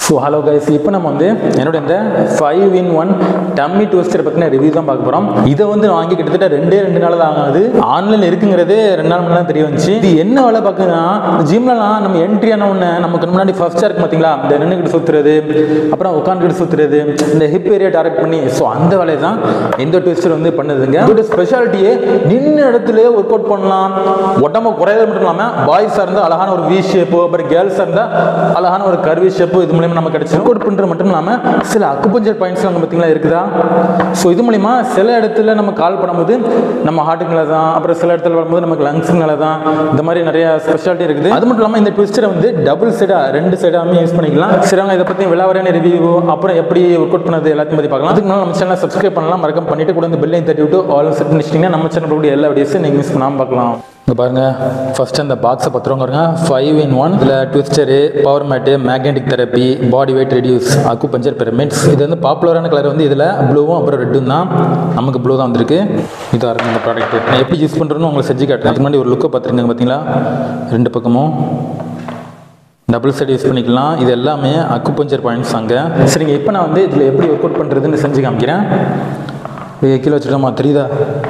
so hello guys இப்போ நம்ம வந்து என்னோட இந்த five in one tummy twister பற்றின ரிவ்யூ தான் பார்க்க போகிறோம் இதை வந்து நான் வாங்கி கிட்டத்தட்ட ரெண்டே ரெண்டு நாள் தான் ஆகுது ஆன்லைனில் இருக்குங்கிறது ரெண்டு நாள் முன்னாடி தெரிய வந்துச்சு இது என்ன வேலை பார்க்குதுன்னா ஜிம்லலாம் நம்ம என்ட்ரி ஆன உடனே நமக்கு முன்னாடி ஃபர்ஸ்டாக இருக்கு பார்த்தீங்களா இந்த நின்றுக்கிட்டு சுற்றுறது அப்புறம் உட்காந்துக்கிட்டு சுற்றுறது இந்த ஹிப் ஏரியா டார்கெட் பண்ணி ஸோ அந்த வேலையை தான் இந்த ட்விஸ்டர் வந்து பண்ணுதுங்க இதோட ஸ்பெஷாலிட்டியே நின்ன இடத்துல ஒர்க் அவுட் பண்ணலாம் உடம்பு குறையிறது மட்டும் இல்லாமல் பாய்ஸாக இருந்தால் அழகான ஒரு வி ஷேப்பு அப்புறம் கேர்ள்ஸாக இருந்தால் அழகான ஒரு கர்வி ஷேப்பு இது மூலியமா நமக்கு கிடைச்சிடும் ஒர்க் அவுட் பண்ணுறது மட்டும் இல்லாமல் சில அக்குபஞ்சர் பாயிண்ட்ஸ் அங்கே பார்த்தீங்களா இருக்குதா ஸோ இது மூலிமா சில இடத்துல நம்ம கால் பண்ணும்போது நம்ம ஹார்ட்டுங்கள தான் அப்புறம் சில இடத்துல வரும்போது நமக்கு லங்ஸுங்கள தான் இந்த மாதிரி நிறைய ஸ்பெஷாலிட்டி இருக்குது அது மட்டும் இல்லாமல் இந்த ட்விஸ்டரை வந்து டபுள் சைடாக ரெண்டு சைடாகவும் யூஸ் பண்ணிக்கலாம் சிறவங்க இதை பற்றி விளாவரியான ரிவ்யூ அப்புறம் எப்படி ஒர்க் அவுட் பண்ணது எல்லாத்தையும் பற்றி பார்க்கலாம் அதுக்கு முன்னாடி நம்ம சேனலை சப்ஸ்கிரைப் பண்ணலாம் மறக்காம பண்ணிட்டு கூட இந்த பெல்லையும் தட்டி விட்டு ஆல் செட் பண்ணிச்சிட்டிங்கன்னா நம்ம சேனல் கூட எல்லா வீடியோஸும் நீங்கள் மிஸ் பண்ணாமல் பார்க்கலாம் இங்க பாருங்க ஃபர்ஸ்ட் அந்த பாக்ஸை பத்திரம் பாருங்க ஃபைவ் இன் ஒன் இதில் twister power mat magnetic therapy body weight reduce acupuncture pyramids இது வந்து பாப்புலரான கலர் வந்து இதில் ப்ளூவும் அப்புறம் ரெட்டும் தான் நமக்கு ப்ளூ தான் வந்திருக்கு இதாக இருக்கு இந்த ப்ராடக்ட் நான் எப்படி யூஸ் பண்ணுறேன்னு உங்களுக்கு செஞ்சு காட்டுறேன் அதுக்கு முன்னாடி ஒரு லுக்கை பார்த்துருங்க பார்த்தீங்களா ரெண்டு பக்கமும் டபுள் சைடு யூஸ் பண்ணிக்கலாம் இது எல்லாமே அக்குபஞ்சர் பாயிண்ட்ஸ் அங்கே சரிங்க இப்போ நான் வந்து இதில் எப்படி ஒர்க் அவுட் பண்ணுறதுன்னு செஞ்சு காமிக்கிறேன் இது கீழே வச்சுட்டோமா தெரியுதா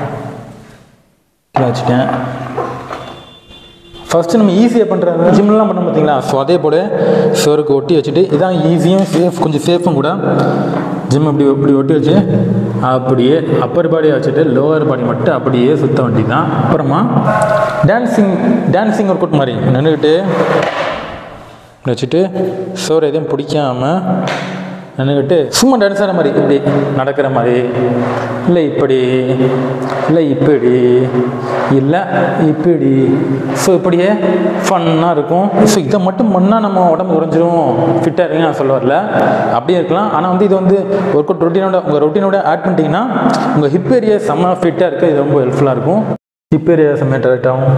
கீழே வச்சுட்டேன் ஃபஸ்ட்டு நம்ம ஈஸியாக பண்ணுறது ஜிம்லாம் பண்ண பார்த்தீங்களா ஸோ அதே போல் சோருக்கு ஒட்டி வச்சுட்டு இதான் ஈஸியும் சேஃப் கொஞ்சம் சேஃபும் கூட ஜிம் இப்படி இப்படி ஒட்டி வச்சு அப்படியே அப்பர் பாடியை வச்சுட்டு லோவர் பாடி மட்டும் அப்படியே சுத்த வேண்டி தான் அப்புறமா டான்ஸிங் டான்ஸிங் ஒர்க் அவுட் மாதிரி நின்றுக்கிட்டு வச்சுட்டு சோறு எதுவும் பிடிக்காம நின்றுக்கிட்டு சும்மா டான்ஸ் ஆகிற மாதிரி இப்படி நடக்கிற மாதிரி இல்லை இப்படி இல்லை இப்படி இல்லை இப்படி ஸோ இப்படியே ஃபன்னாக இருக்கும் ஸோ இதை மட்டும் பண்ணால் நம்ம உடம்பு குறைஞ்சிரும் ஃபிட்டாக இருக்குன்னு நான் சொல்ல வரல அப்படியே இருக்கலாம் ஆனால் வந்து இது வந்து ஒர்க் அவுட் ரொட்டீனோட உங்கள் ரொட்டீனோட ஆட் பண்ணிட்டீங்கன்னா உங்கள் ஹிப் ஏரியா செம்ம ஃபிட்டாக இருக்க இது ரொம்ப ஹெல்ப்ஃபுல்லாக இருக்கும் ஹிப் ஏரியா செம்ம டேரக்ட் ஆகும்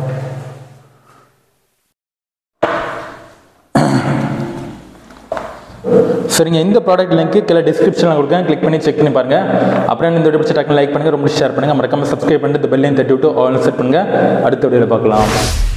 சரிங்க இந்த ப்ராடக்ட் லிங்க் கீழே டிஸ்கிரிப்ஷனில் கொடுக்கேன் கிளிக் பண்ணி செக் பண்ணி பாருங்க அப்புறம் இந்த வீடியோ பிடிச்ச டக்குனு லைக் பண்ணுங்க ரொம்ப ஷேர் பண்ணுங்க மறக்காம சப்ஸ்கிரைப் பண்ணிட்டு பெல்லையும் தட்டி விட்டு ஆல் செட் பண்ணுங்க அடுத்த வீடியோவில் பார்க்கலாம்